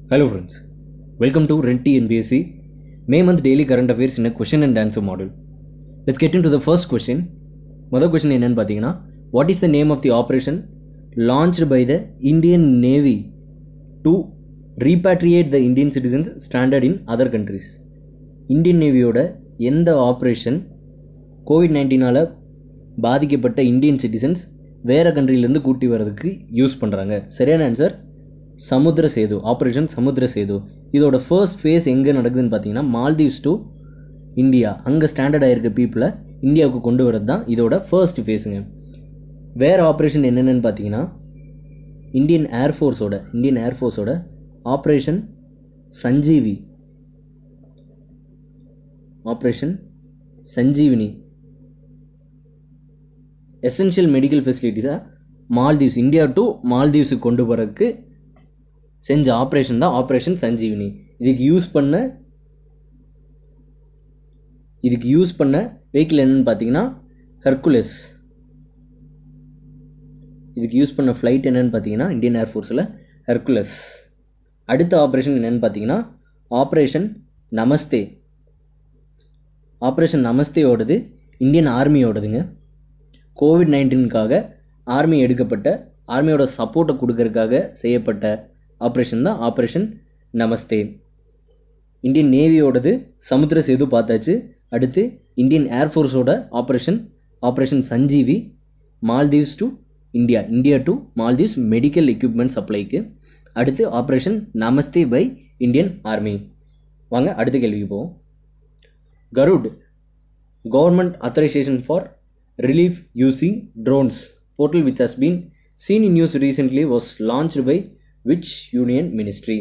Hello friends, welcome to Renti NBSc May month daily current affairs in a question and answer model. Let's get into the first question. முதல் question என்னன்னு பார்த்தீங்கன்னா what is the name of the operation launched by the Indian navy to repatriate the Indian citizens stranded in other countries Indian நேவியோட எந்த operation Covid நைன்டீனால் பாதிக்கப்பட்ட Indian citizens வேறு கண்ட்ரிலேருந்து கூட்டி வர்றதுக்கு use பண்ணுறாங்க சரியான ஆன்சர் சமுத்திர சேது ஆப்ரேஷன் சமுத்திர சேது இதோட ஃபர்ஸ்ட் ஃபேஸ் எங்கே நடக்குதுன்னு பார்த்தீங்கன்னா மால்தீவ்ஸ் டு இந்தியா அங்கே ஸ்டாண்டர்ட் ஆகிருக்க பீப்புளை இந்தியாவுக்கு கொண்டு வரது தான் இதோட ஃபர்ஸ்ட் ஃபேஸுங்க வேறு ஆப்ரேஷன் என்னென்னு பார்த்தீங்கன்னா இந்தியன் ஏர்ஃபோர்ஸோட இந்தியன் ஏர்ஃபோர்ஸோட operation Sanjeevi operation Sanjeevani essential medical ஃபெசிலிட்டிஸை மால்தீவ்ஸ் இந்தியா டு மால்தீவ்ஸுக்கு கொண்டு போகிறதுக்கு செஞ்ச ஆப்ரேஷன் தான் ஆப்ரேஷன் சஞ்சீவினி இதுக்கு யூஸ் பண்ண இதுக்கு யூஸ் பண்ண வெஹிக்கிள் என்னன்னு பார்த்தீங்கன்னா ஹெர்குலஸ் இதுக்கு யூஸ் பண்ண ஃப்ளைட் என்னன்னு பார்த்தீங்கன்னா இந்தியன் ஏர்ஃபோர்ஸில் ஹெர்குலஸ் அடுத்த ஆப்ரேஷன் என்னன்னு பார்த்தீங்கன்னா ஆப்ரேஷன் நமஸ்தே ஆப்ரேஷன் நமஸ்தேயோடது இந்தியன் ஆர்மியோடதுங்க கோவிட் நைன்டீனுக்காக ஆர்மி எடுக்கப்பட்ட ஆர்மியோட சப்போர்ட்டை கொடுக்கறதுக்காக செய்யப்பட்ட ஆப்ரேஷன் தான் ஆப்ரேஷன் நமஸ்தே இந்தியன் நேவியோடது சமுத்திர சேது பார்த்தாச்சு அடுத்து இந்தியன் ஏர்ஃபோர்ஸோட operation operation Sanjeevi Maldives to India India to Maldives medical equipment சப்ளைக்கு அடுத்து operation Namaste by Indian army வாங்க அடுத்த கேள்விக்கு போவோம் Garud government authorization for relief using drones portal which has been seen in news recently was launched by which union ministry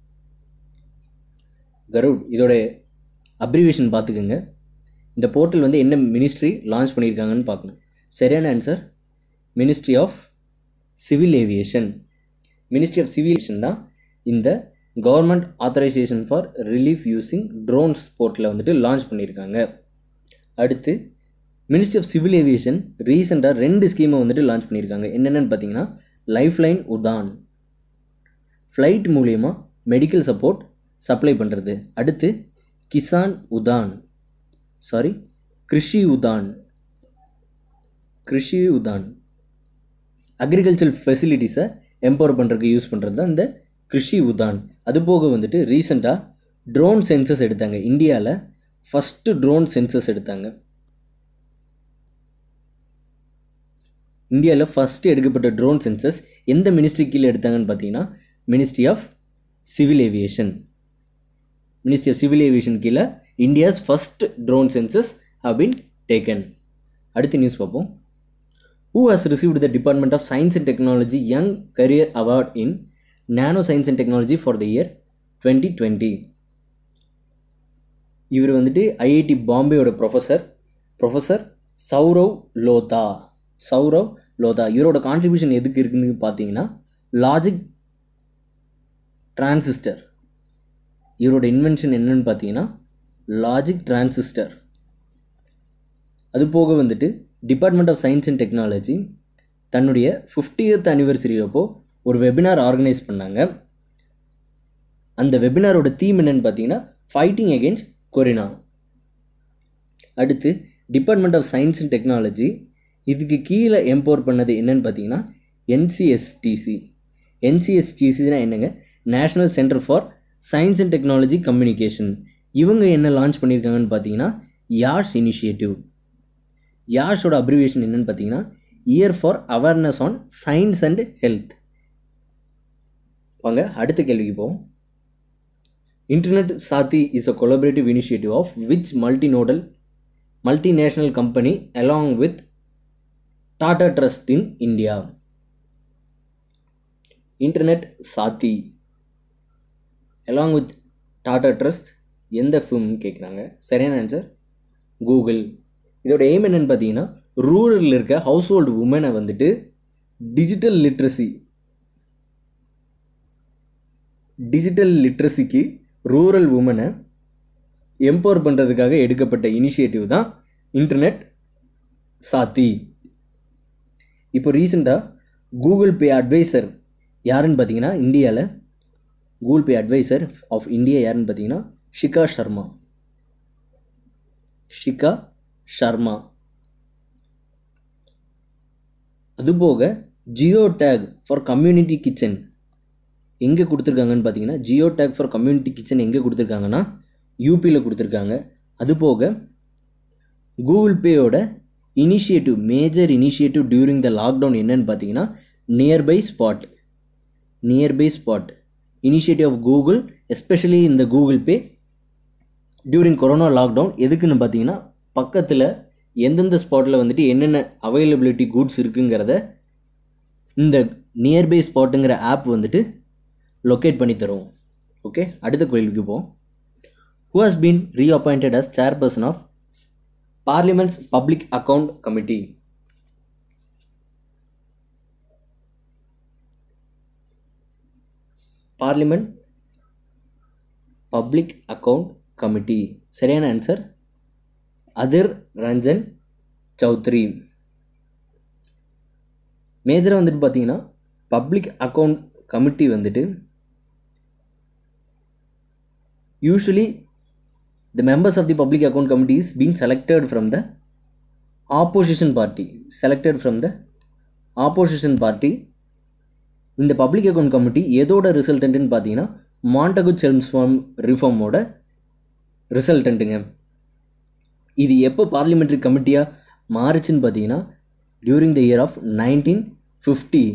Garud இதோட abbreviation பார்த்துக்குங்க இந்த portal வந்து என்ன மினிஸ்ட்ரி லான்ச் பண்ணியிருக்காங்கன்னு பார்க்கணும் சரியான answer ministry of civil aviation ministry of civil aviation தான் இந்த government authorization for relief using drones போர்ட்டலை வந்துட்டு லான்ச் பண்ணியிருக்காங்க அடுத்து மினிஸ்ட்ரி ஆஃப் சிவில் ஏவியேஷன் ரீசெண்டாக ரெண்டு ஸ்கீமை வந்துட்டு லான்ச் பண்ணியிருக்காங்க என்னென்னு பார்த்தீங்கன்னா லைஃப் லைன் உதான் ஃப்ளைட் மூலயமா மெடிக்கல் சப்போர்ட் சப்ளை பண்ணுறது அடுத்து கிசான் உதான் சாரி கிருஷி உதான் கிருஷி உதான் அக்ரிகல்ச்சர் ஃபெசிலிட்டிஸை எம்பவர் பண்ணுறதுக்கு யூஸ் பண்ணுறது தான் இந்த கிருஷி உதான் அது போக வந்துட்டு ரீசெண்டாக ட்ரோன் சென்சஸ் எடுத்தாங்க இந்தியாவில் ஃபஸ்ட்டு ட்ரோன் சென்சஸ் எடுத்தாங்க இந்தியாவில் ஃபஸ்ட்டு எடுக்கப்பட்ட ட்ரோன் சென்சஸ் எந்த மினிஸ்ட்ரி கீழே எடுத்தாங்கன்னு பார்த்தீங்கன்னா ministry of civil aviation ministry of civil aviation கீழே India's first drone census have been taken அடுத்த நியூஸ் பார்ப்போம் who has received the department of science and technology young career award in nano science and technology for the year twenty twenty இவர் வந்துட்டு IIT பாம்பேயோட professor professor Saurav Lodha Saurav Lodha இவரோட contribution எதுக்கு இருக்குன்னு பார்த்தீங்கன்னா logic transistor இவரோட இன்வென்ஷன் என்னன்னு பார்த்தீங்கன்னா லாஜிக் டிரான்சிஸ்டர் அது போக வந்துட்டு department of science and technology தன்னுடைய ஃபிஃப்டியத் அனிவர்சரி அப்போ ஒரு வெபினார் ஆர்கனைஸ் பண்ணாங்க அந்த வெபினாரோட தீம் என்னன்னு பார்த்தீங்கன்னா ஃபைட்டிங் அகேன்ஸ்ட் கொரினா அடுத்து department of science and technology இதுக்கு கீழே எம்பவர் பண்ணது என்னன்னு பார்த்தீங்கன்னா என்சிஎஸ்டிசி என்சிஎஸ்டிசினா என்னங்க national centre for science and technology communication இவங்க என்ன லான்ச் பண்ணியிருக்காங்கன்னு பார்த்தீங்கன்னா யாஷ் இனிஷியேட்டிவ் யாஷோட அப்ரிவேஷன் என்னன்னு பார்த்தீங்கன்னா year for awareness on science and health வாங்க அடுத்த கேள்விக்கு போவோம் internet Saathi is a collaborative initiative of which multinodal multinational company along with Tata Trust in India internet Saathi along with Tata Trust எந்த ஃபிலிம்னு கேட்குறாங்க சரியான ஆன்சர் கூகுள் இதோட எய்ம் என்னன்னு பார்த்தீங்கன்னா ரூரலில் இருக்க ஹவுஸ் ஹோல்டு உமனை வந்துட்டு டிஜிட்டல் லிட்ரஸி டிஜிட்டல் லிட்ரஸிக்கு ரூரல் உமனை எம்பவர் பண்ணுறதுக்காக எடுக்கப்பட்ட இனிஷியேட்டிவ் தான் இன்டர்நெட் சாத்தி இப்போ ரீசெண்டாக கூகுள் பே அட்வைசர் யாருன்னு பார்த்தீங்கன்னா இந்தியாவில் Google Pay advisor of India யாருன்னு பார்த்தீங்கன்னா ஷிகா சர்மா ஷிகா ஷர்மா அதுபோக geo tag for community kitchen எங்கே கொடுத்துருக்காங்கன்னு பார்த்தீங்கன்னா geo tag for community kitchen எங்கே கொடுத்துருக்காங்கன்னா யூபியில் கொடுத்துருக்காங்க அதுபோக கூகுள் பேயோட initiative major initiative during the lockdown என்னன்னு பார்த்தீங்கன்னா nearby spot nearby spot initiative of Google especially இந்த Google Pay during corona lockdown எதுக்குன்னு பார்த்தீங்கன்னா பக்கத்தில் எந்தெந்த ஸ்பாட்டில் வந்துட்டு என்னென்ன அவைலபிலிட்டி கூட்ஸ் இருக்குங்கிறத இந்த நியர்பை ஸ்பாட்டுங்கிற ஆப் வந்துட்டு லொக்கேட் பண்ணி தரும் ஓகே அடுத்த கேள்விக்கு போவோம் who has been reappointed as chairperson of parliament's public account committee parliament public account committee சரியான ஆன்சர் அதிர் ரஞ்சன் சௌத்ரி மேஜராக வந்துட்டு பார்த்தீங்கன்னா பப்ளிக் அக்கவுண்ட் கமிட்டி வந்துட்டு usually the members of the public account committee is been selected from the opposition party selected from the opposition party இந்த public account committee எதோட ரிசல்டன்ட்னு பார்த்தீங்கன்னா Montagu செல்ம்ஸ்ஃபார்ம் ரிஃபார்மோட ரிசல்டன்ட்டுங்க இது எப்போ பார்லிமெண்ட்ரி கமிட்டியாக மாறுச்சுன்னு பார்த்தீங்கன்னா during the year of nineteen fifty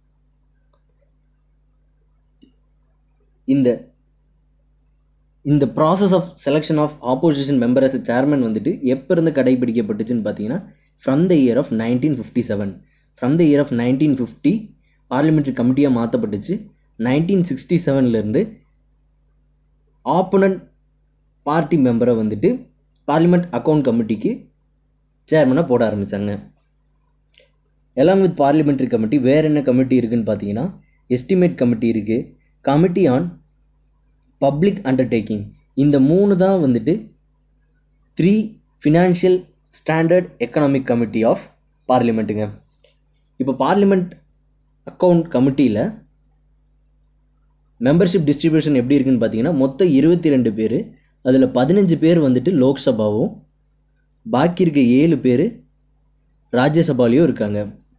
இந்த இந்த process of selection of opposition member as chairman வந்துட்டு எப்போ இருந்து கடைபிடிக்கப்பட்டுச்சுன்னு பார்த்தீங்கன்னா from the year of nineteen fifty seven from the year of nineteen fifty parliamentary கமிட்டியாக மாற்றப்பட்டுச்சு நைன்டீன் சிக்ஸ்டி செவன்லேருந்து ஆப்போனண்ட் பார்ட்டி மெம்பரை வந்துட்டு பார்லிமெண்ட் அக்கவுண்ட் கமிட்டிக்கு சேர்மனாக போட ஆரம்பித்தாங்க எல்லாம் வித் பார்லிமெண்ட்ரி கமிட்டி வேறு என்ன கமிட்டி இருக்குதுன்னு பார்த்தீங்கன்னா எஸ்டிமேட் கமிட்டி இருக்குது கமிட்டி ஆன் பப்ளிக் அண்டர்டேக்கிங் இந்த மூணு தான் வந்துட்டு three financial standard economic committee of பார்லிமெண்ட்டுங்க இப்போ பார்லிமெண்ட் அக்கவுண்ட் கமிட்டியில் மெம்பர்ஷிப் டிஸ்ட்ரிபியூஷன் எப்படி இருக்குன்னு பார்த்தீங்கன்னா மொத்தம் இருபத்தி ரெண்டு பேர் அதில் பதினஞ்சு பேர் வந்துட்டு லோக்சபாவும் பாக்கி இருக்க ஏழு பேர் ராஜ்யசபாலையும் இருக்காங்க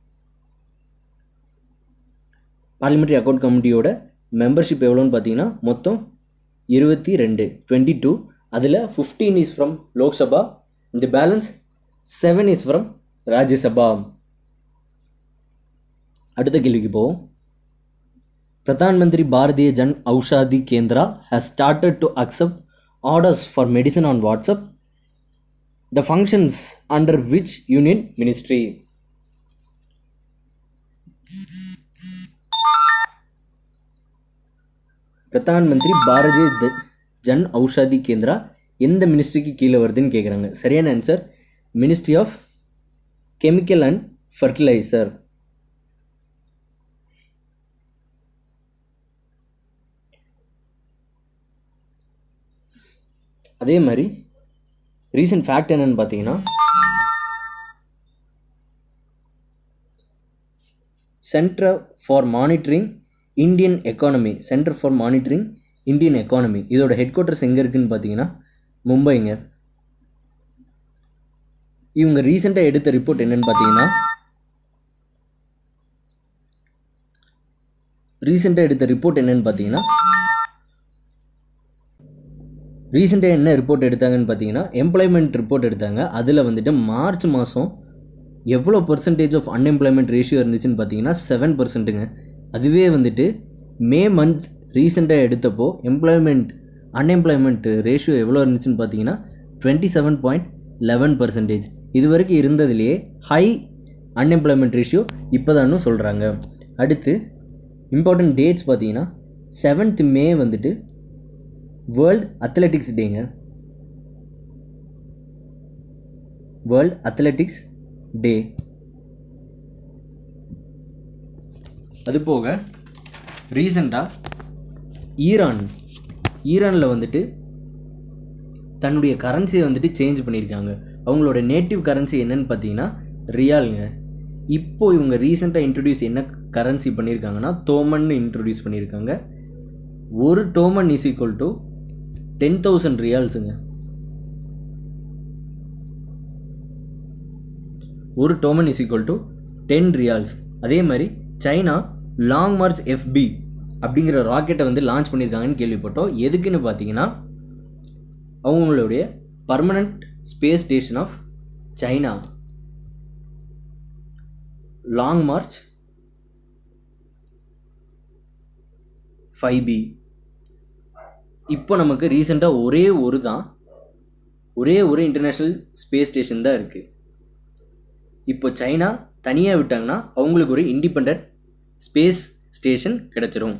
பார்லிமெண்ட்ரி அக்கவுண்ட் கமிட்டியோட மெம்பர்ஷிப் எவ்வளோன்னு பார்த்தீங்கன்னா மொத்தம் இருபத்தி ரெண்டு டுவெண்ட்டி டூ அதில் ஃபிஃப்டீன் இஸ் ஃப்ரம் லோக்சபா இந்த balance seven is from Rajya Sabha அடுத்த கேள்விக்கு போவோம் Pradhan Mantri Bharatiya Jan Aushadhi Kendra has started to accept orders for medicine on WhatsApp. The functions under which union ministry? Pradhan Mantri Bharatiya த- ஜன் ஔஷாதி கேந்திரா எந்த மினிஸ்ட்ரிக்கு கீழே வருதுன்னு கேட்குறாங்க சரியான answer ministry of chemical and fertilizer அதே மாதிரி ரீசன்ட் ஃபேக்ட் என்னன்னு பார்த்தீங்கன்னா centre for monitoring Indian economy centre for monitoring Indian economy இதோட ஹெட் குவார்ட்டர்ஸ் எங்கே இருக்குன்னு பார்த்தீங்கன்னா மும்பைங்க இவங்க ரீசெண்டாக எடுத்த ரிப்போர்ட் என்னன்னு பார்த்தீங்கன்னா ரீசெண்டாக எடுத்த ரிப்போர்ட் என்னன்னு பார்த்தீங்கன்னா ரீசெண்டாக என்ன ரிப்போர்ட் எடுத்தாங்கன்னு பார்த்தீங்கன்னா எம்ப்ளாய்மெண்ட் ரிப்போர்ட் எடுத்தாங்க அதில் வந்துட்டு மார்ச் மாதம் எவ்வளோ பர்சன்டேஜ் ஆஃப் அன்எம்ப்ளாய்மெண்ட் ரேஷியோ இருந்துச்சுன்னு பார்த்தீங்கன்னா செவன் பர்சன்ட்டுங்க அதுவே வந்துட்டு மே மந்த் ரீசெண்டாக எடுத்தப்போ எம்ப்ளாய்மெண்ட் அன்எம்ப்ளாய்மெண்ட் ரேஷியோ எவ்வளோ இருந்துச்சுன்னு பார்த்தீங்கன்னா twenty seven point eleven percentage இது வரைக்கும் இருந்ததுலேயே ஹை அன்எம்ப்ளாய்மெண்ட் ரேஷியோ இப்போ சொல்கிறாங்க அடுத்து இம்பார்ட்டன்ட் டேட்ஸ் பார்த்தீங்கன்னா செவன்த் மே வந்துட்டு வேர்ல்ட் அத்லெட்டிக்ஸ் டேங்க வேர்ல்ட் அத்லெட்டிக்ஸ் டே அது போக ரீசண்டாக ஈரான் ஈரானில் வந்துட்டு தன்னுடைய கரன்சியை வந்துட்டு சேஞ்ச் பண்ணியிருக்காங்க அவங்களோட நேட்டிவ் கரன்சி என்னன்னு பார்த்தீங்கன்னா ரியாலுங்க இப்போ இவங்க ரீசெண்டாக இன்ட்ரடியூஸ் என்ன கரன்சி பண்ணியிருக்காங்கன்னா தோமன்னு இன்ட்ரடியூஸ் பண்ணியிருக்காங்க ஒரு toman is equal to ten thousand ரியால்ஸுங்க ஒரு toman is equal to ten rials அதே மாதிரி சைனா லாங் மார்ச் எஃப்பி அப்படிங்கிற ராக்கெட்டை வந்து லான்ச் பண்ணியிருக்காங்கன்னு கேள்விப்பட்டோம் எதுக்குன்னு பார்த்தீங்கன்னா அவங்களுடைய permanent space station of China Long March five B இப்போ நமக்கு ரீசெண்டாக ஒரே ஒரு தான் ஒரே ஒரு இன்டர்நேஷ்னல் ஸ்பேஸ் ஸ்டேஷன் தான் இருக்குது இப்போ சைனா தனியாக விட்டாங்கன்னா அவங்களுக்கு ஒரு இண்டிபெண்ட் ஸ்பேஸ் ஸ்டேஷன் கிடச்சிரும்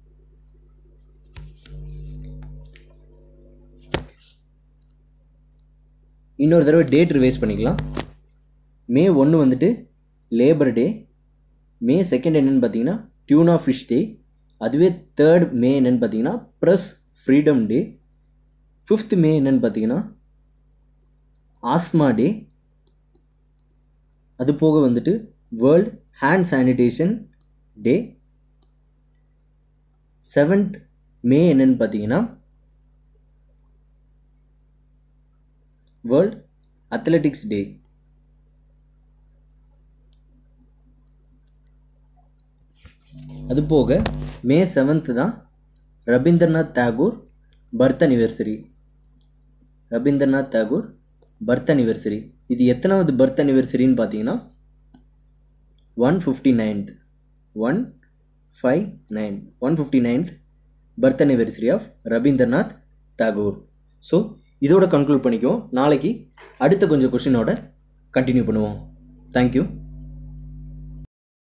இன்னொரு தடவை டேட் ரிவைஸ் பண்ணிக்கலாம் மே ஒன்று வந்துட்டு லேபர் டே மே செகண்ட் என்னென்னு பார்த்தீங்கன்னா டியூனா ஃபிஷ் டே அதுவே தேர்ட் மே என்னென்னு பார்த்தீங்கன்னா press freedom day fifth May என்னென்னு பார்த்தீங்கன்னா ஆஸ்மா டே அது போக வந்துட்டு world hand sanitation day seventh May என்னன்னு பார்த்தீங்கன்னா வேர்ல்ட் அத்லெட்டிக்ஸ் டே அது போக மே செவன்த்து தான் Rabindranath Tagore birth anniversary Rabindranath Tagore birth anniversary இது எத்தனாவது பர்த் அனிவர்சரின்னு பார்த்தீங்கன்னா one fifty ninth one five nine one fifty ninth birth anniversary of Rabindranath Tagore so இதோட கன்க்ளூட் பண்ணிக்குவோம் நாளைக்கு அடுத்த கொஞ்சம் கொஷினோட கண்டினியூ பண்ணுவோம் தேங்க்யூ